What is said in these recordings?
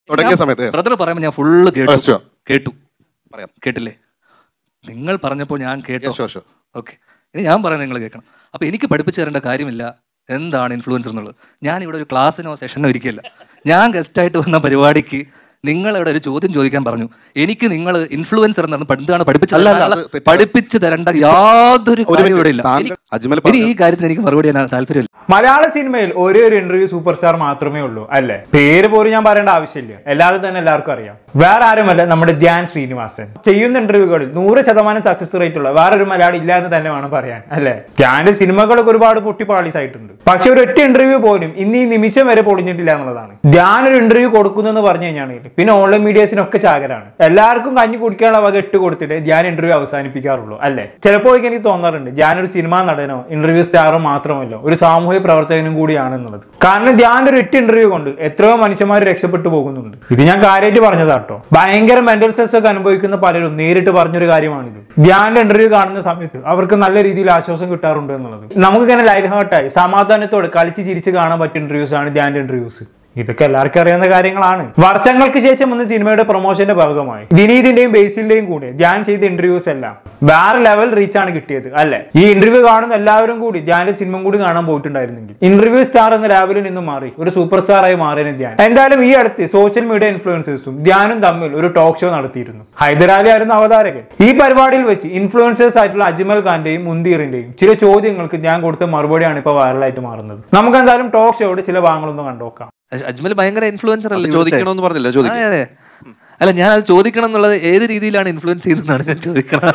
തുടങ്ങിയ സമയത്ത് yes. Brother പറയുമ്പോൾ ഞാൻ ഫുള്ള് കേട്ടു Oh, sure. കേട്ടു പറയാം കേട്ടില്ലേ നിങ്ങൾ പറഞ്ഞപ്പോൾ ഞാൻ കേട്ടോ Yes, sure, sure. ഓക്കെ ഇനി ഞാൻ പറയുന്നത് നിങ്ങൾ കേൾക്കണം അപ്പോൾ എനിക്ക് പഠിപ്പിച്ചു തരേണ്ട കാര്യമില്ല എന്താണ് ഇൻഫ്ലുവൻസർ എന്നുള്ളത് ഞാൻ ഇവിടെ ഒരു ക്ലാസ്സിനോ സെഷനോ ഇരിക്കില്ല ഞാൻ ഗസ്റ്റായിട്ട് വന്ന പരിപാടിക്ക് നിങ്ങൾ ഇവിടെ ഒരു ചോദ്യം ചോദിക്കാൻ പറഞ്ഞു എനിക്ക് നിങ്ങൾ ഇൻഫ്ലുവൻസർ എന്ന് പറഞ്ഞ് എന്താണ് പഠിപ്പിച്ചു അല്ല, അല്ല, തരാനുള്ള- അത് തെറ്റാ. പഠിപ്പിച്ചു തരേണ്ട യാതൊരു ഒരു കാര്യം ഇവിടെ minute. ഇല്ല താങ്കൾ ഇനി- അജ്മൽ ഇനി ഈ കാര്യത്തിൽ എനിക്ക് മറുപടി ചെയ്യാൻ താല്പര്യമില്ല മലയാള സിനിമയിൽ ഒരേ ഒരു ഇന്റർവ്യൂ സൂപ്പർ സ്റ്റാർ മാത്രമേ ഉള്ളൂ അല്ലേ പേര് പോലും ഞാൻ പറയേണ്ട ആവശ്യമില്ല എല്ലാവരും തന്നെ എല്ലാവർക്കും അറിയാം വേറെ ആരുമല്ല നമ്മുടെ ധ്യാൻ ശ്രീനിവാസൻ ചെയ്യുന്ന ഇന്റർവ്യൂകളിൽ നൂറ് ശതമാനം സക്സസ് റേറ്റ് ഉള്ള വേറൊരു മലയാളി ഇല്ല എന്ന് തന്നെ വേണം പറയാൻ അല്ലേ ധ്യാന്റെ സിനിമകളൊക്കെ ഒരുപാട് പൊട്ടിപ്പാളീസ് ആയിട്ടുണ്ട് പക്ഷെ ഒരു ഒറ്റ ഇന്റർവ്യൂ പോലും ഇന്ന് ഈ നിമിഷം വരെ പൊളിഞ്ഞിട്ടില്ല എന്നുള്ളതാണ് ധ്യാൻ ഒരു ഇന്റർവ്യൂ കൊടുക്കുന്നു എന്ന് പറഞ്ഞു കഴിഞ്ഞാണെങ്കിൽ പിന്നെ ഓൺലൈൻ മീഡിയസിനൊക്കെ ചാകരാണ് എല്ലാവർക്കും കഞ്ഞി കുടിക്കാനുള്ള വക ഇട്ട് കൊടുത്തിട്ട് ധ്യാൻ ഇന്റർവ്യൂ അവസാനിപ്പിക്കാറുള്ളൂ അല്ലേ ചിലപ്പോൾ എനിക്ക് തോന്നാറുണ്ട് ധ്യാൻ ഒരു സിനിമാ നടനോ ഇന്റർവ്യൂ സ്റ്റാറോ മാത്രമല്ല ഒരു സാമൂഹ്യ പ്രവർത്തകനും കൂടിയാണ് എന്നുള്ളത് കാരണം ധ്യാൻ ഒരു ഒറ്റ ഇന്റർവ്യൂ കൊണ്ട് എത്രയോ മനുഷ്യന്മാർ രക്ഷപ്പെട്ടു പോകുന്നുണ്ട് ഇത് ഞാൻ കാര്യമായിട്ട് പറഞ്ഞതാട്ടോ ഭയങ്കര മെന്റൽ സ്ട്രെസ് ഒക്കെ അനുഭവിക്കുന്ന പലരും നേരിട്ട് പറഞ്ഞൊരു കാര്യമാണിത് ധ്യാന്റെ ഇന്റർവ്യൂ കാണുന്ന സമയത്ത് അവർക്ക് നല്ല രീതിയിൽ ആശ്വാസം കിട്ടാറുണ്ട് എന്നുള്ളത് നമുക്ക് ഇങ്ങനെ ലൈറ്റ് ഹാർട്ടായി സമാധാനത്തോടെ കളിച്ച് ചിരിച്ച് കാണാൻ പറ്റിയ ഇന്റർവ്യൂസ് ആണ് ധ്യാന്റെ ഇന്റർവ്യൂസ് ഇതൊക്കെ എല്ലാവർക്കും അറിയാവുന്ന കാര്യങ്ങളാണ് വർഷങ്ങൾക്ക് ശേഷം വന്ന സിനിമയുടെ പ്രൊമോഷന്റെ ഭാഗമായി വിനീതിന്റെയും ബേസിന്റെയും കൂടെ ധ്യാൻ ചെയ്ത ഇന്റർവ്യൂസ് എല്ലാം വേറെ ലെവൽ റീച്ച് ആണ് കിട്ടിയത് അല്ലെ ഈ ഇന്റർവ്യൂ കാണുന്ന എല്ലാവരും കൂടി ധ്യാന്റെ സിനിമ കൂടി കാണാൻ പോയിട്ടുണ്ടായിരുന്നെങ്കിൽ ഇന്റർവ്യൂ സ്റ്റാർ എന്ന ലെവലിൽ നിന്നും മാറി ഒരു സൂപ്പർ സ്റ്റാർ ആയി മാറിയ ധ്യാൻ എന്തായാലും ഈ അടുത്ത് സോഷ്യൽ മീഡിയ ഇൻഫ്ലുവൻസേഴ്സും ധ്യാനും തമ്മിൽ ഒരു ടോക്ക് ഷോ നടത്തിയിരുന്നു ഹൈദരാലി ആയിരുന്നു അവതാരകൻ ഈ പരിപാടിയിൽ വെച്ച് ഇൻഫ്ലുവൻസേഴ്സ് ആയിട്ടുള്ള അജ്മൽ ഖാന്റെയും മുന്തീറിന്റെയും ചില ചോദ്യങ്ങൾക്ക് ഞാൻ കൊടുത്ത മറുപടിയാണ് ഇപ്പോൾ വൈറലായിട്ട് മാറുന്നത് നമുക്ക് എന്തായാലും ടോക്ക് ഷോയുടെ ചില ഭാഗങ്ങളൊന്ന് കണ്ടോക്കാം അജ് അജ്മൽ ഭയങ്കര ഇൻഫ്ലുവൻസർ അല്ലേ അത് ഇവിടുത്തെ? ചോദിക്കണമെന്ന് പറഞ്ഞില്ല ആ, ചോദിക്കും അതെ അല്ല ഞാൻ അത് ചോദിക്കണം എന്നുള്ളത് ഏത് രീതിയിലാണ് ഇൻഫ്ലുവൻസ് ചെയ്യുന്നതാണ് ഞാൻ ചോദിക്കണം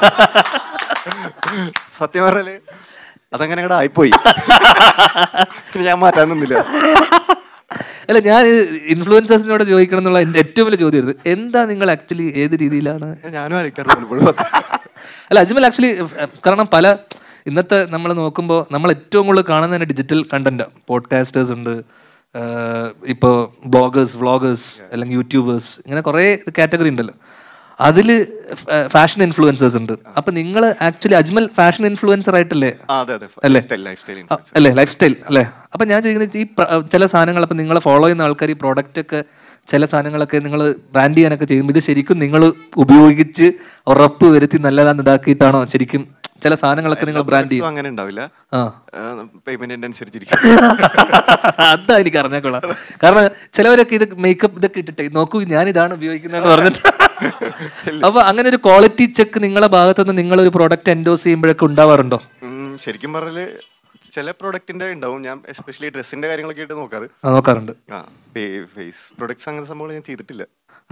സത്യം പറഞ്ഞാല് അതങ്ങനെ അങ്ങടെ ആയിപ്പോയി പിന്നെ ഞാൻ മാറ്റാൻ നിന്നില്ല അല്ല ഞാൻ ഇൻഫ്ലുവൻസേഴ്സിനോട് ചോദിക്കണം എന്നുള്ള എൻ്റെ ഏറ്റവും വലിയ ചോദ്യം ഇത് എന്താ നിങ്ങൾ ആക്ച്വലി ഏത് രീതിയിലാണ് ഞാനും ആയിരിക്കാറുണ്ട് പലപ്പോഴും അല്ല അജ്മൽ ആക്ച്വലി കാരണം പല ഇന്നത്തെ നമ്മൾ നോക്കുമ്പോൾ നമ്മൾ ഏറ്റവും കൂടുതൽ കാണുന്നതിന് ഡിജിറ്റൽ കണ്ടന്റ് പോഡ്കാസ്റ്റേഴ്സ് ഉണ്ട് ഇപ്പോൾ ബ്ലോഗേഴ്സ് വ്ളോഗേഴ്സ് അല്ലെങ്കിൽ യൂട്യൂബേഴ്സ് ഇങ്ങനെ കുറേ കാറ്റഗറി ഉണ്ടല്ലോ അതിൽ ഫാഷൻ ഇൻഫ്ലുവൻസേഴ്സ് ഉണ്ട് അപ്പം നിങ്ങൾ ആക്ച്വലി അജ്മൽ ഫാഷൻ ഇൻഫ്ലുവൻസർ ആയിട്ടല്ലേ ആ, അതെ അതെ അല്ലേ? സ്റ്റൈൽ ലൈഫ് സ്റ്റൈൽ ആ, അല്ലേ ലൈഫ് സ്റ്റൈൽ അല്ലേ അപ്പം ഞാൻ ചോദിക്കുന്നത് ഈ പ്ര- ചില സാധനങ്ങൾ അപ്പം നിങ്ങളെ ഫോളോ ചെയ്യുന്ന ആൾക്കാർ ഈ പ്രോഡക്റ്റ് ഒക്കെ ചില സാധനങ്ങളൊക്കെ നിങ്ങൾ ബ്രാൻഡ് ചെയ്യാനൊക്കെ ചെയ്യുമ്പോൾ ഇത് ശരിക്കും നിങ്ങൾ ഉപയോഗിച്ച് ഉറപ്പ് വരുത്തി നല്ലതാന്ന് ഇതാക്കിയിട്ടാണോ ശരിക്കും ചില സാധനങ്ങളൊക്കെ നിങ്ങൾ ബ്രാൻഡ് ചെയ്യും അങ്ങനെ ഉണ്ടാവില്ല ആ പേയ്മെന്റിന്റെ അനുസരിച്ചിരിക്കും അതാ എനിക്ക് അറിഞ്ഞേക്കൊള്ളാം കാരണം ചിലവരൊക്കെ ഇത് മേക്കപ്പ് ഇതൊക്കെ ഇട്ടിട്ട് നോക്കൂ ഞാൻ ഇതാണ് ഉപയോഗിക്കുന്നതെന്ന് പറഞ്ഞിട്ട് അപ്പൊ അങ്ങനെ ഒരു ക്വാളിറ്റി ചെക്ക് നിങ്ങളെ ഭാഗത്തുനിന്ന് നിങ്ങൾ ഒരു പ്രോഡക്റ്റ് എൻഡോസ് ചെയ്യുമ്പോഴൊക്കെ ഉണ്ടാവാറുണ്ടോ ഉം, ശരിക്കും പറഞ്ഞാല് ചില പ്രോഡക്റ്റിന്റെ ഉണ്ടാവും ഞാൻ എസ്പെഷ്യലി ഡ്രസ്സിന്റെ കാര്യങ്ങളൊക്കെ ആയിട്ട് നോക്കാറ് ആ, നോക്കാറുണ്ട് ആ ഫേസ് പ്രൊഡക്ട്സ് അങ്ങനത്തെ സംഭവങ്ങൾ ഞാൻ ചെയ്തിട്ടില്ല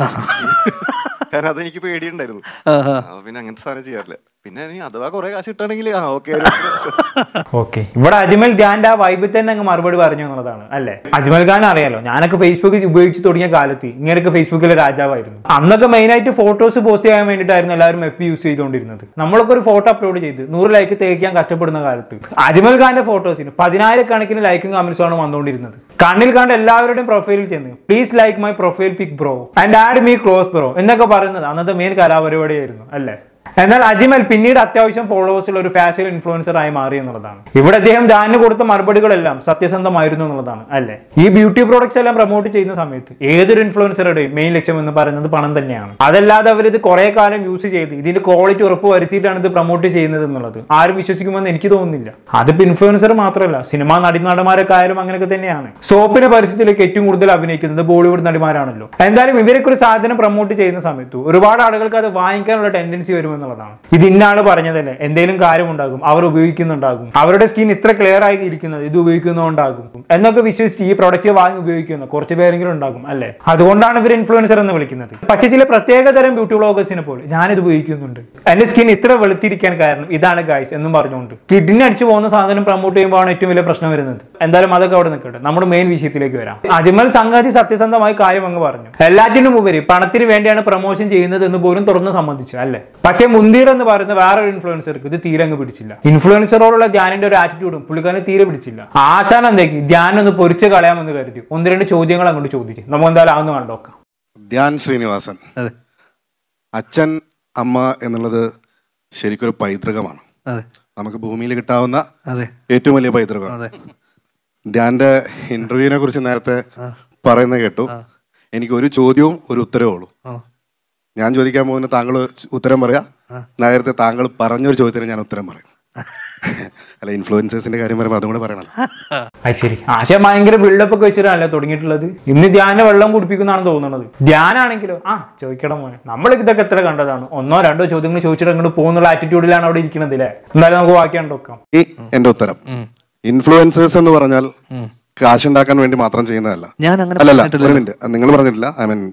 കാരണം അതെനിക്ക് പേടിയുണ്ടായിരുന്നു ആ, ആ. അപ്പൊ പിന്നെ അങ്ങനത്തെ സാധനം ചെയ്യാറില്ല പിന്നെ ഇനി അഥവാ കുറെ കാശ് കിട്ടുകയാണെങ്കിൽ ആ ഓക്കെ ഓക്കെ ഇവിടെ അജ്മൽ ഖാന്റെ ആ വൈബിൽ തന്നെ അങ്ങ് മറുപടി പറഞ്ഞു എന്നുള്ളതാണ് അല്ലേ അജ്മൽ ഖാൻ അറിയാലോ ഞാനൊക്കെ ഫേസ്ബുക്ക് ഉപയോഗിച്ച് തുടങ്ങിയ കാലത്ത് ഇങ്ങനെയൊക്കെ ഫേസ്ബുക്കിലെ രാജാവായിരുന്നു അന്നൊക്കെ മെയിൻ ആയിട്ട് ഫോട്ടോസ് പോസ്റ്റ് ചെയ്യാൻ വേണ്ടിയിട്ടായിരുന്നു എല്ലാവരും എഫ് യൂസ് ചെയ്തുകൊണ്ടിരുന്നത് നമ്മളൊക്കെ ഒരു ഫോട്ടോ അപ്ലോഡ് ചെയ്ത് നൂറ് ലൈക്ക് തേക്കാൻ കഷ്ടപ്പെടുന്ന കാലത്ത് അജ്മൽ ഖാന്റെ ഫോട്ടോസിന് പതിനായിരക്കണക്കിന് ലൈക്കും കമന്റ്സും ആണ് വന്നുകൊണ്ടിരുന്നത് കണ്ണിൽ കണ്ട എല്ലാവരുടെയും പ്രൊഫൈലിൽ ചെന്ന് please like my profile pic bro and add me close bro എന്നൊക്കെ പറയുന്നത് അന്നത്തെ മെയിൻ കലാപരിപാടിയായിരുന്നു അല്ലേ എന്നാൽ അജിമൽ പിന്നീട് അത്യാവശ്യം ഫോളോവേഴ്സ് ഉള്ള ഒരു ഫാഷൻ ഇൻഫ്ലുവൻസർ ആയി മാറി എന്നുള്ളതാണ് ഇവിടെ അദ്ദേഹം ദാനിന് കൊടുത്ത മറുപടികളെല്ലാം സത്യസന്ധമായിരുന്നു എന്നുള്ളതാണ് അല്ലേ ഈ ബ്യൂട്ടി പ്രോഡക്ട്സ് എല്ലാം പ്രൊമോട്ട് ചെയ്യുന്ന സമയത്ത് ഏതൊരു ഇൻഫ്ലുവൻസറുടെയും മെയിൻ ലക്ഷ്യം എന്ന് പറയുന്നത് പണം തന്നെയാണ് അതല്ലാതെ അവർ ഇത് കുറെ കാലം യൂസ് ചെയ്ത് ഇതിന്റെ ക്വാളിറ്റി ഉറപ്പ് വരുത്തിയിട്ടാണ് ഇത് പ്രൊമോട്ട് ചെയ്യുന്നത് എന്നുള്ളത് ആരും വിശ്വസിക്കുമെന്ന് എനിക്ക് തോന്നുന്നില്ല അതിപ്പോ ഇൻഫ്ലുവൻസർ മാത്രമല്ല സിനിമാ നടന്മാരൊക്കെ ആയാലും അങ്ങനെയൊക്കെ തന്നെയാണ് സോപ്പിന്റെ പരിസ്ഥിതിയിലേക്ക് ഏറ്റവും കൂടുതൽ അഭിനയിക്കുന്നത് ബോളിവുഡ് നടിമാരാണല്ലോ എന്തായാലും ഇവരൊക്കെ ഒരു സാധനം പ്രൊമോട്ട് ചെയ്യുന്ന സമയത്ത് ഒരുപാട് ആളുകൾക്ക് അത് വാങ്ങിക്കാനുള്ള ടെൻഡൻസി വരുമെന്നുള്ളതാണ് ഇത് ഇന്നാള് പറഞ്ഞതല്ലേ എന്തെങ്കിലും കാര്യമുണ്ടാകും അവർ ഉപയോഗിക്കുന്നുണ്ടാകും അവരുടെ സ്കിൻ ഇത്ര ക്ലിയർ ആയി ഇരിക്കുന്നത് ഇത് ഉപയോഗിക്കുന്നതുകൊണ്ടാകും എന്നൊക്കെ വിശ്വസിച്ച് ഈ പ്രൊഡക്റ്റ് വാങ്ങി ഉപയോഗിക്കുന്ന കുറച്ച് പേരെങ്കിലും ഉണ്ടാകും അല്ലേ അതുകൊണ്ടാണ് ഇവർ ഇൻഫ്ലുവൻസർ എന്ന് വിളിക്കുന്നത് പക്ഷേ ചില പ്രത്യേക തരം ബ്യൂട്ടി വ്ളോഗേഴ്സിനെ പോലെ ഞാനിത് ഉപയോഗിക്കുന്നുണ്ട് എന്റെ സ്കിൻ ഇത്ര വെളുത്തിരിക്കാൻ കാരണം ഇതാണ് ഗായ്സ് എന്നും പറഞ്ഞുകൊണ്ട് കിഡ്നി അടിച്ചു പോകുന്ന സാധനം പ്രൊമോട്ട് ചെയ്യുമ്പോഴാണ് ഏറ്റവും വലിയ പ്രശ്നം വരുന്നത് എന്തായാലും അതൊക്കെ അവിടെ നിൽക്കട്ടെ നമ്മുടെ മെയിൻ വിഷയത്തിലേക്ക് വരാം അജ്മൽ സംഗതി സത്യസന്ധമായി കാര്യം അങ്ങ് പറഞ്ഞു എല്ലാറ്റിനും ഉപരി പണത്തിന് വേണ്ടിയാണ് പ്രൊമോഷൻ ചെയ്യുന്നത് എന്ന് പോലും തുറന്ന് സമ്മതിച്ചു അല്ലേ പക്ഷേ മുന്തീർ എന്ന് പറയുന്ന വേറൊരു ഇൻഫ്ലുവൻസർക്ക് ഇത് തീരെ അങ്ങ് പിടിച്ചില്ല ഇൻഫ്ലുവൻസറോടുള്ള ധ്യാനിന്റെ ഒരു ആറ്റിറ്റ്യൂഡും പുള്ളിക്കാരന് തീരെ പിടിച്ചില്ല ആശാൻ എന്തേക്ക് ധ്യാൻ ഒന്ന് പൊരിച്ച് കളയാമെന്ന് കരുതി ഒന്ന് രണ്ട് ചോദ്യങ്ങൾ അങ്ങോട്ട് ചോദിക്കും നമുക്ക് എന്തായാലും അതൊന്ന് കണ്ടോക്കാം ധ്യാൻ ശ്രീനിവാസൻ അതെ അച്ഛൻ അമ്മ എന്നുള്ളത് ശരിക്കൊരു പൈതൃകമാണ് അതെ നമുക്ക് ഭൂമിയിൽ കിട്ടാവുന്ന അതെ ഏറ്റവും വലിയ പൈതൃകമാണ് അതെ ധ്യാന്റെ ഇന്റർവ്യൂവിനെ കുറിച്ച് നേരത്തെ പറയുന്നത് കേട്ടു എനിക്ക് ഒരു ചോദ്യവും ഒരു ഉത്തരവും ഉള്ളൂ ആ. ഞാൻ ചോദിക്കാൻ പോകുന്ന താങ്കൾ ഉത്തരം പറയാ നേരത്തെ താങ്കൾ പറഞ്ഞൊരു ചോദ്യത്തിന് ഞാൻ ഉത്തരം പറയും അല്ല ഇൻഫ്ലുവൻസേഴ്സിന്റെ കാര്യം പറയുമ്പോൾ അതും കൂടെ പറയണം അത് ശരി ആശയ ഭയങ്കര ബിൽഡപ്പ് ഒക്കെ വെച്ചിട്ടല്ലേ തുടങ്ങിയിട്ടുള്ളത് ഇന്ന് ധ്യാന വെള്ളം കുടിപ്പിക്കുന്നതാണ് തോന്നുന്നത് ധ്യാനാണെങ്കിലോ ആ ചോദിക്കണം മോനെ നമ്മൾ ഇതൊക്കെ എത്ര കണ്ടതാണ് ഒന്നോ രണ്ടോ ചോദ്യങ്ങൾ ചോദിച്ചിട്ട് അങ്ങോട്ട് പോകുന്നുള്ള ആറ്റിറ്റ്യൂഡിലാണ് അവിടെ ഇരിക്കുന്നത് അല്ലേ എന്തായാലും നമുക്ക് ബാക്കിയാണ് വെക്കാം ഈ എന്റെ ഉത്തരം ഇൻഫ്ലുവൻസേഴ്സ് എന്ന് പറഞ്ഞാൽ കാശുണ്ടാക്കാൻ വേണ്ടി മാത്രം ചെയ്യുന്നതല്ല ഞാൻ അങ്ങനെ അല്ലല്ല പറഞ്ഞിട്ടില്ല. ഒരു മിനിറ്റ് നിങ്ങൾ പറഞ്ഞിട്ടില്ല ഐ മീൻ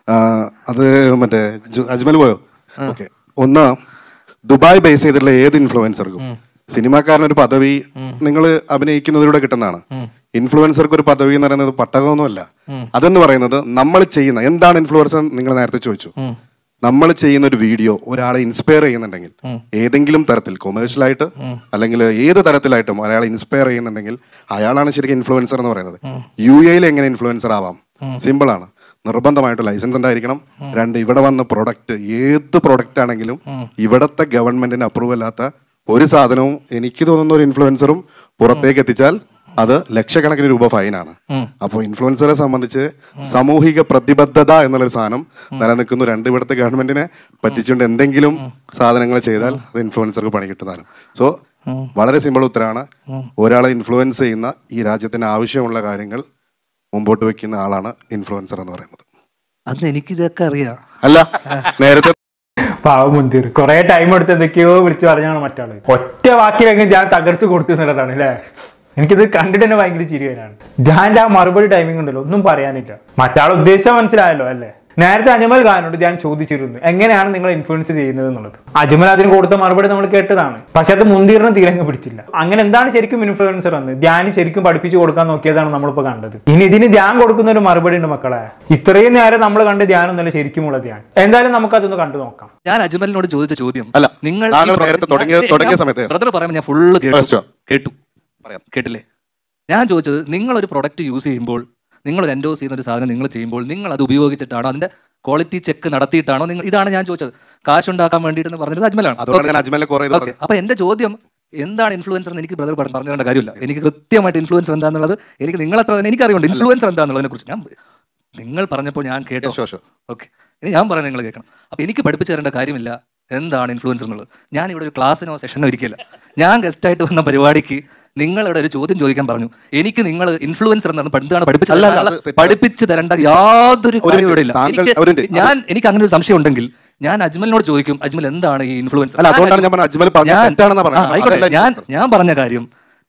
അത് മറ്റേ ജു- അജ്മൽ പോയോ ഓക്കെ ഒന്ന് ദുബായ് ബേസ് ചെയ്തിട്ടുള്ള ഏത് ഇൻഫ്ലുവൻസർക്കും സിനിമാക്കാരനൊരു പദവി നിങ്ങൾ അഭിനയിക്കുന്നതിലൂടെ കിട്ടുന്നതാണ് ഇൻഫ്ലുവൻസർക്ക് ഒരു പദവി എന്ന് പറയുന്നത് പട്ടകമൊന്നുമല്ല അതെന്ന് പറയുന്നത് നമ്മൾ ചെയ്യുന്ന എന്താണ് ഇൻഫ്ലുവൻസർ നിങ്ങൾ നേരത്തെ ചോദിച്ചു നമ്മൾ ചെയ്യുന്ന ഒരു വീഡിയോ ഒരാളെ ഇൻസ്പയർ ചെയ്യുന്നുണ്ടെങ്കിൽ ഏതെങ്കിലും തരത്തിൽ കൊമേഴ്ഷ്യൽ ആയിട്ട് അല്ലെങ്കിൽ ഏത് തരത്തിലായിട്ടും ഒരാളെ ഇൻസ്പയർ ചെയ്യുന്നുണ്ടെങ്കിൽ അയാളാണ് ശരിക്കും ഇൻഫ്ലുവൻസർ എന്ന് പറയുന്നത് യു എയിൽ എങ്ങനെ ഇൻഫ്ലുവൻസർ ആവാം സിമ്പിൾ ആണ് നിർബന്ധമായിട്ട് ലൈസൻസ് ഉണ്ടായിരിക്കണം രണ്ട് ഇവിടെ വന്ന പ്രൊഡക്റ്റ് ഏത് പ്രൊഡക്റ്റ് ആണെങ്കിലും ഇവിടത്തെ ഗവൺമെന്റിന് അപ്രൂവ് അല്ലാത്ത ഒരു സാധനവും എനിക്ക് തോന്നുന്ന ഒരു ഇൻഫ്ലുവൻസറും പുറത്തേക്ക് എത്തിച്ചാൽ അത് ലക്ഷക്കണക്കിന് രൂപ ഫൈനാണ് അപ്പോൾ ഇൻഫ്ലുവൻസറെ സംബന്ധിച്ച് സാമൂഹിക പ്രതിബദ്ധത എന്നുള്ളൊരു സാധനം നിലനിൽക്കുന്നു രണ്ട് ഇവിടുത്തെ ഗവൺമെന്റിനെ പറ്റിച്ചുകൊണ്ട് എന്തെങ്കിലും സാധനങ്ങൾ ചെയ്താൽ അത് ഇൻഫ്ലുവൻസർക്ക് പണി കിട്ടുന്നതാണ് സോ വളരെ സിമ്പിൾ ഉത്തരമാണ് ഒരാളെ ഇൻഫ്ലുവൻസ് ചെയ്യുന്ന ഈ രാജ്യത്തിന് ആവശ്യമുള്ള കാര്യങ്ങൾ മുമ്പോട്ട് വെക്കുന്ന ആളാണ് ഇൻഫ്ലുവൻസർ എന്ന് പറയുന്നത് അന്ന് എനിക്കിതൊക്കെ അറിയാം അല്ല നേരത്തെ പാവം മുന്തിർ കുറെ ടൈം എടുത്ത് എന്തൊക്കെയോ വിളിച്ചു പറഞ്ഞാണ് മറ്റാള് ഒറ്റ വാക്കിലങ്ങ് ഞാൻ തകർത്ത് കൊടുത്തു എന്നുള്ളതാണ് അല്ലേ എനിക്കിത് കണ്ടിട്ട് തന്നെ ഭയങ്കര ചിരിവനാണ് ധ്യാൻ്റെ ആ മറുപടി ടൈമിംഗ് ഉണ്ടല്ലോ ഒന്നും പറയാനില്ല മറ്റാൾ ഉദ്ദേശം മനസ്സിലായല്ലോ അല്ലേ നേരത്തെ അജ്മൽ ഖാനോട് ഞാൻ ചോദിച്ചിരുന്നു എങ്ങനെയാണ് നിങ്ങൾ ഇൻഫ്ലുവൻസ് ചെയ്യുന്നത് എന്നുള്ളത് അജ്മൽ അതിന് കൊടുത്ത മറുപടി നമ്മൾ കേട്ടതാണ് പക്ഷെ അത് മുന്തിറിന് തീരങ്ങ് പിടിച്ചില്ല അങ്ങനെ എന്താണ് ശരിക്കും ഇൻഫ്ലുവൻസർ എന്ന് ധ്യാൻ ശരിക്കും പഠിപ്പിച്ചു കൊടുക്കാൻ നോക്കിയതാണ് നമ്മളിപ്പോൾ കണ്ടത് ഇനി ഇതിന് ധ്യാൻ കൊടുക്കുന്ന ഒരു മറുപടി ഉണ്ട് മക്കളെ ഇത്രയും നേരം നമ്മൾ കണ്ട് ധ്യാനൊന്നുമല്ല ശരിക്കുമുള്ള ധ്യാൻ എന്തായാലും നമുക്ക് കണ്ടു നോക്കാം ഞാൻ അജ്മലിനോട് ചോദിച്ച ചോദ്യം അല്ല, നിങ്ങൾ താങ്കൾ നേരത്തെ തുടങ്ങിയ- തുടങ്ങിയ സമയത്ത് ബ്രദർ പറയുമ്പോൾ ഞാൻ ഫുള്ള് കേട്ടു Sure. കേട്ടു പറയാം. കേട്ടില്ലേ ഞാൻ ചോദിച്ചത് നിങ്ങൾ ഒരു പ്രൊഡക്റ്റ് യൂസ് ചെയ്യുമ്പോൾ നിങ്ങൾ ഒരു എൻഡോസ് ചെയ്യുന്ന ഒരു സാധനം നിങ്ങൾ ചെയ്യുമ്പോൾ നിങ്ങൾ അത് ഉപയോഗിച്ചിട്ടാണോ അതിന്റെ ക്വാളിറ്റി ചെക്ക് നടത്തിയിട്ടാണോ നിങ്ങൾ ഇതാണ് ഞാൻ ചോദിച്ചത് കാശുണ്ടാക്കാൻ വേണ്ടിയിട്ട് പറഞ്ഞത് അജ്മലാണ് അതുകൊണ്ടാണ് ഞാൻ അജ്മലിനെ കുറെ ഇത് ഓക്കെ അപ്പൊ എന്റെ ചോദ്യം എന്താണ് ഇൻഫ്ലുവൻസർ എന്ന് എനിക്ക് ബ്രദർ പറഞ്ഞു തരേണ്ട കാര്യമില്ല എനിക്ക് കൃത്യമായിട്ട് ഇൻഫ്ലുവൻസർ എന്താണെന്നുള്ളത് എനിക്ക് നിങ്ങൾ അത്ര എനിക്ക് അറിയുണ്ട് ഇൻഫ്ലുവൻസർ എന്താണെന്നുള്ളതിനെ കുറിച്ച് ഞാൻ നിങ്ങൾ പറഞ്ഞപ്പോൾ ഞാൻ കേട്ടോ Sure, sure. ഓക്കെ ഇനി ഞാൻ പറയുന്നത് നിങ്ങൾ കേൾക്കണം അപ്പൊ എനിക്ക് പഠിപ്പിച്ചു തരേണ്ട കാര്യമില്ല എന്താണ് ഇൻഫ്ലുവൻസർ എന്നുള്ളത് ഞാൻ ഇവിടെ ഒരു ക്ലാസ്സിനോ സെഷനോ ഇരിക്കില്ല ഞാൻ ഗസ്റ്റായിട്ട് വന്ന പരിപാടിക്ക് നിങ്ങളിവിടെ ഒരു ചോദ്യം ചോദിക്കാൻ പറഞ്ഞു എനിക്ക് നിങ്ങൾ ഇൻഫ്ലുവൻസർ എന്താണ് എന്താണ് പഠിപ്പിച്ചു അല്ല, അല്ല, തരേണ്ട- അത് തെറ്റാ. പഠിപ്പിച്ചു തരേണ്ട യാതൊരു ഒരു കാര്യവും ഇവിടെ ഇല്ല താങ്കൾ- എനിക്ക് ഒരു മിനിറ്റ്. ഞാൻ എനിക്ക് അങ്ങനെ ഒരു സംശയം ഉണ്ടെങ്കിൽ ഞാൻ അജ്മലിനോട് ചോദിക്കും അജ്മൽ എന്താണ് ഈ ഇൻഫ്ലുവൻസർ അല്ല അതുകൊണ്ടാണ് ഞാൻ പറഞ്ഞത് അജ്മൽ പറഞ്ഞത് ഞാൻ- തെറ്റാണെന്ന് ആ, പറഞ്ഞത് ആയിക്കോട്ടെ അതല്ല ഞാൻ influencer. ഞാൻ പറഞ്ഞ കാര്യം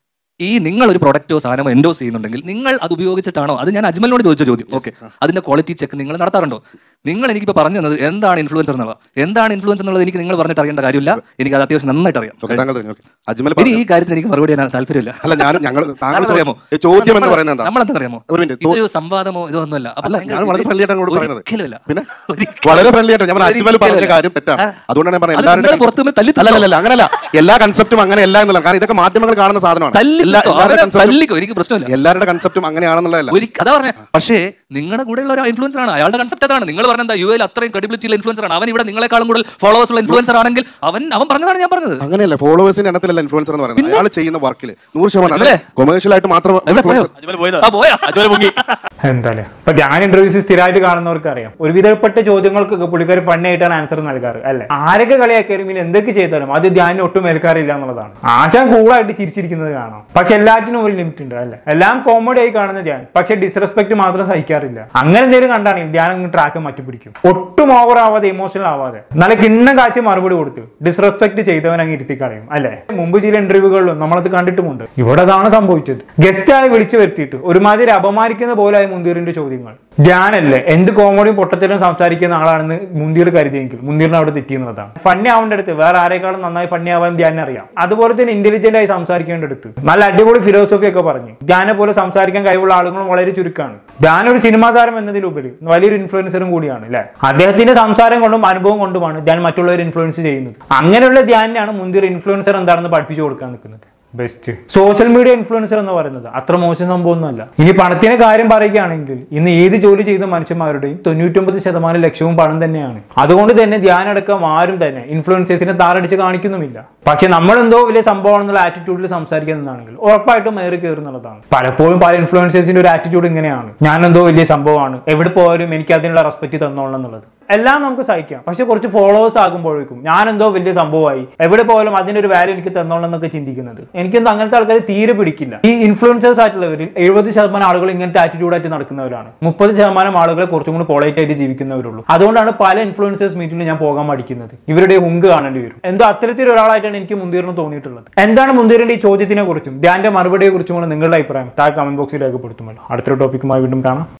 ഈ നിങ്ങൾ ഒരു പ്രൊഡക്റ്റോ സാധനമോ എൻഡോസ് ചെയ്യുന്നുണ്ടെങ്കിൽ നിങ്ങൾ അത് ഉപയോഗിച്ചിട്ടാണോ അത് ഞാൻ അജ്മലിനോട് ചോദിച്ച ചോദ്യം ഓക്കെ അതിന്റെ ക്വാളിറ്റി ചെക്ക് നിങ്ങൾ നടത്താറുണ്ടോ നിങ്ങൾ എനിക്കിപ്പോൾ പറഞ്ഞു തന്നത് എന്താണ് ഇൻഫ്ലുവൻസർ എന്നുള്ളത് എന്താണ് ഇൻഫ്ലുവൻസ് എന്നുള്ളത് എനിക്ക് നിങ്ങൾ പറഞ്ഞിട്ട് അറിയേണ്ട കാര്യമില്ല എനിക്ക് അത് അത്യാവശ്യം നന്നായിട്ട് അറിയാം ഓക്കെ, താങ്കൾ തന്നെ, ഓക്കെ. അജ്മൽ ഇനി പറഞ്ഞു. ഈ കാര്യത്തിൽ എനിക്ക് മറുപടി ചെയ്യാൻ താല്പര്യമില്ല അല്ല ഞാൻ ഞങ്ങൾ താങ്കൾ കാരണം അറിയാമോ ചോ- ചോദ്യം എന്ന് പറയുന്നത് എന്താ നമ്മളെന്താ അറിയാമോ ഒരു മിനിറ്റ് ഇതൊരു സംവാദമോ ഇതോ ഒന്നുമല്ല അപ്പൊ അല്ല ഭയങ്കര ഞാൻ വളരെ ഫ്രണ്ട്ലി ആയിട്ടാണ് കൂടെ പറയുന്നത് ഒരിക്കലുമില്ല. പിന്നെ ഒരിക്കലും- വളരെ ഫ്രണ്ട്ലി ആയിട്ട് ഞാൻ പറഞ്ഞ അജ്മൽ പറഞ്ഞ ഒരിക്കലുമില്ല. കാര്യം തെറ്റാണ് ആ. അതുകൊണ്ടാണ് ഞാൻ പറഞ്ഞത് അത് എല്ലാവരുടെ നിങ്ങൾ പുറത്തുനിന്ന് തല്ലി അല്ല അല്ല, അല്ല അങ്ങനല്ല എല്ലാ കൺസെപ്റ്റും അങ്ങനെയല്ല എന്നുള്ള കാരണം ഇതൊക്കെ മാധ്യമങ്ങൾ കാണുന്ന സാധനമാണ് തല്ലിക്കോ, എല്ലാ- എല്ലാവരുടെ അവരെ concept ഉം- തല്ലിക്കോ എനിക്ക് പ്രശ്നമില്ല എല്ലാവരുടെ കൺസെപ്റ്റും അങ്ങനെയാണെന്നുള്ളതല്ല ഒരിക്കൽ അതാ പറഞ്ഞ പക്ഷേ നിങ്ങളുടെ കൂടെയുള്ള ഒരു ഇൻഫ്ലുവൻസർ ആണ് അയാളുടെ കൺസെപ്റ്റ് അതാണ് നിങ്ങൾ പറഞ്ഞ എന്താ യു എൽ അത്രയും ക്രെഡിബിലിറ്റി ഉള്ള ഇൻഫ്ലുവൻസർ ആണ് അവൻ ഇവിടെ നിങ്ങളെക്കാളും കൂടുതൽ ഫോളോവേഴ്സ് ഉള്ള ഇൻഫ്ലുവൻസർ ആണെങ്കിൽ അവൻ അവൻ പറഞ്ഞതാണ് ഞാൻ പറഞ്ഞത് അങ്ങനെയല്ല ഫോളോവേഴ്സിന്റെ എണ്ണത്തിലല്ല ഇൻഫ്ലുവൻസർ എന്ന് പറയുന്നത് അയാൾ ചെയ്യുന്ന വർക്കിൽ നൂറ് ശതമാനം അജ്മലേ. കൊമേഴ്ഷ്യൽ ആയിട്ട് മാത്രം എവിടെ പോയോ influencer- ആ, പോയാ എന്തായാലും ഇപ്പൊ ഞാൻ ഇന്റർവ്യൂസ് സ്ഥിരമായിട്ട് കാണുന്നവർക്ക് അറിയാം ഒരു വിധപ്പെട്ട ചോദ്യങ്ങൾക്കൊക്കെ പുള്ളിക്കാർ ഫണ്ണായിട്ടാണ് ആൻസർ നൽകാറ് അല്ലെ ആരൊക്കെ കളിയാക്കിയാലും പിന്നെ എന്തൊക്കെ ചെയ്താലും അത് ധ്യാനം ഒട്ടും ഏൽക്കാറില്ല എന്നുള്ളതാണ് ആശാൻ കൂളായിട്ട് ചിരിച്ചിരിക്കുന്നത് കാണാം പക്ഷെ എല്ലാറ്റിനും ഒരു ലിമിറ്റ് ഉണ്ട് അല്ലെ എല്ലാം കോമഡി ആയി കാണുന്ന ധ്യാൻ പക്ഷെ ഡിസ്റെസ്പെക്ട് മാത്രം സഹിക്കാറില്ല അങ്ങനെ എന്തെങ്കിലും കണ്ടാണെങ്കിൽ ധ്യാനം ട്രാക്ക് മാറ്റി പിടിക്കും ഒട്ടും ഓവർ ആവാതെ ഇമോഷണൽ ആവാതെ നല്ല കിണ്ണം കാച്ചി മറുപടി കൊടുത്തു ഡിസ്റെസ്പെക്ട് ചെയ്തവൻ അങ്ങ് ഇരുത്തി കളയും അല്ലെ മുമ്പ് ചില ഇന്റർവ്യൂകളിലും നമ്മളത് കണ്ടിട്ടുമുണ്ട് ഇവിടെ അതാണ് സംഭവിച്ചത് ഗസ്റ്റായി വിളിച്ചു വരുത്തിയിട്ട് ഒരുമാതിരി അപമാനിക്കുന്ന പോലായി മുന്തീറിന്റെ ചോദ്യങ്ങൾ ധ്യാനല്ലേ എന്ത് കോമഡിയും പൊട്ടത്തിലും സംസാരിക്കുന്ന ആളാണെന്ന് മുന്തീർ കരുതിയെങ്കിൽ മുന്തീറിന് അവിടെ തെറ്റിയെന്നുള്ളതാണ് ഫണ്ണി ആവേണ്ട അടുത്ത് വേറെ ആരെക്കാളും നന്നായി ഫണ്ണി ആവാൻ ധ്യാനം അറിയാം അതുപോലെ തന്നെ ഇന്റലിജന്റ് ആയി സംസാരിക്കേണ്ട അടുത്ത് നല്ല അടിപൊളി ഫിലോസഫി ഒക്കെ പറഞ്ഞു ധ്യാനെ പോലെ സംസാരിക്കാൻ കഴിവുള്ള ആളുകളും വളരെ ചുരുക്കമാണ് ധ്യാൻ ഒരു സിനിമാ താരം എന്നതിലുപരി വലിയൊരു ഇൻഫ്ലുവൻസറും കൂടിയാണ് അല്ലെ അദ്ദേഹത്തിന്റെ സംസാരം കൊണ്ടും അനുഭവം കൊണ്ടുമാണ് ധ്യാൻ മറ്റുള്ളവരെ ഇൻഫ്ലുവൻസ് ചെയ്യുന്നത് അങ്ങനെയുള്ള ധ്യാനാണ് മുന്തിർ ഇൻഫ്ലുവൻസർ എന്താണെന്ന് പഠിപ്പിച്ചു കൊടുക്കാൻ നിൽക്കുന്നത് ബെസ്റ്റ് സോഷ്യൽ മീഡിയ ഇൻഫ്ലുവൻസർ എന്ന് പറയുന്നത് അത്ര മോശം സംഭവമൊന്നുമല്ല ഇനി പണത്തിന്റെ കാര്യം പറയുകയാണെങ്കിൽ ഇന്ന് ഏത് ജോലി ചെയ്ത മനുഷ്യന്മാരുടെയും തൊണ്ണൂറ്റൊമ്പത് ശതമാനം ലക്ഷ്യവും പണം തന്നെയാണ് അതുകൊണ്ട് തന്നെ ധ്യാനടക്കം ആരും തന്നെ ഇൻഫ്ലുവൻസേഴ്സിനെ താറടിച്ച് കാണിക്കുന്നുമില്ല പക്ഷെ നമ്മളെന്തോ വലിയ സംഭവമാണെന്നുള്ള ആറ്റിറ്റ്യൂഡിൽ സംസാരിക്കുന്നതാണെങ്കിൽ ഉറപ്പായിട്ടും മേറി കയറുന്നുള്ളതാണ് പലപ്പോഴും പല ഇൻഫ്ലുവൻസേഴ്സിന്റെ ഒരു ആറ്റിറ്റ്യൂഡ് ഇങ്ങനെയാണ് ഞാൻ എന്തോ വലിയ സംഭവമാണ് എവിടെ പോയാലും എനിക്ക് അതിനുള്ള റെസ്പെക്ട് തന്നോളണം എന്നുള്ളത് എല്ലാം നമുക്ക് സഹിക്കാം പക്ഷെ കുറച്ച് ഫോളോവേഴ്സ് ആകുമ്പോഴേക്കും ഞാൻ എന്തോ വലിയ സംഭവമായി എവിടെ പോയാലും അതിന്റെ ഒരു വാല്യൂ എനിക്ക് തന്നോളണം എന്നൊക്കെ ചിന്തിക്കുന്നത് എനിക്കെന്തോ അങ്ങനത്തെ ആൾക്കാർ തീരെ പിടിക്കില്ല ഈ ഇൻഫ്ലുവൻസേഴ്സ് ആയിട്ടുള്ളവരിൽ എഴുപത് ശതമാനം ആളുകൾ ഇങ്ങനത്തെ ആറ്റിറ്റ്യൂഡ് ആയിട്ട് നടക്കുന്നവരാണ് മുപ്പത് ശതമാനം ആളുകളെ കുറച്ചും കൂടി പൊളൈറ്റ് ആയിട്ട് ജീവിക്കുന്നവരുള്ളൂ അതുകൊണ്ടാണ് പല ഇൻഫ്ലുവൻസേഴ്സ് മീറ്റിലും ഞാൻ പോകാൻ മടിക്കുന്നത് ഇവരുടെ ഹുങ്ക് കാണേണ്ടി വരും എന്തോ അത്തരത്തിൽ ഒരാളായിട്ടാണ് എനിക്ക് മുന്തീറിന് തോന്നിയിട്ടുള്ളത് എന്താണ് മുന്തീറിന്റെ ഈ ചോദ്യത്തിനെ കുറിച്ചും ധ്യാന്റെ മറുപടിയെ കുറിച്ചും നിങ്ങളുടെ അഭിപ്രായം താഴെ കമന്റ് ബോക്സിൽ രേഖപ്പെടുത്തുമല്ലോ അടുത്തൊരു ടോപ്പിക്കുമായി വീണ്ടും കാണാം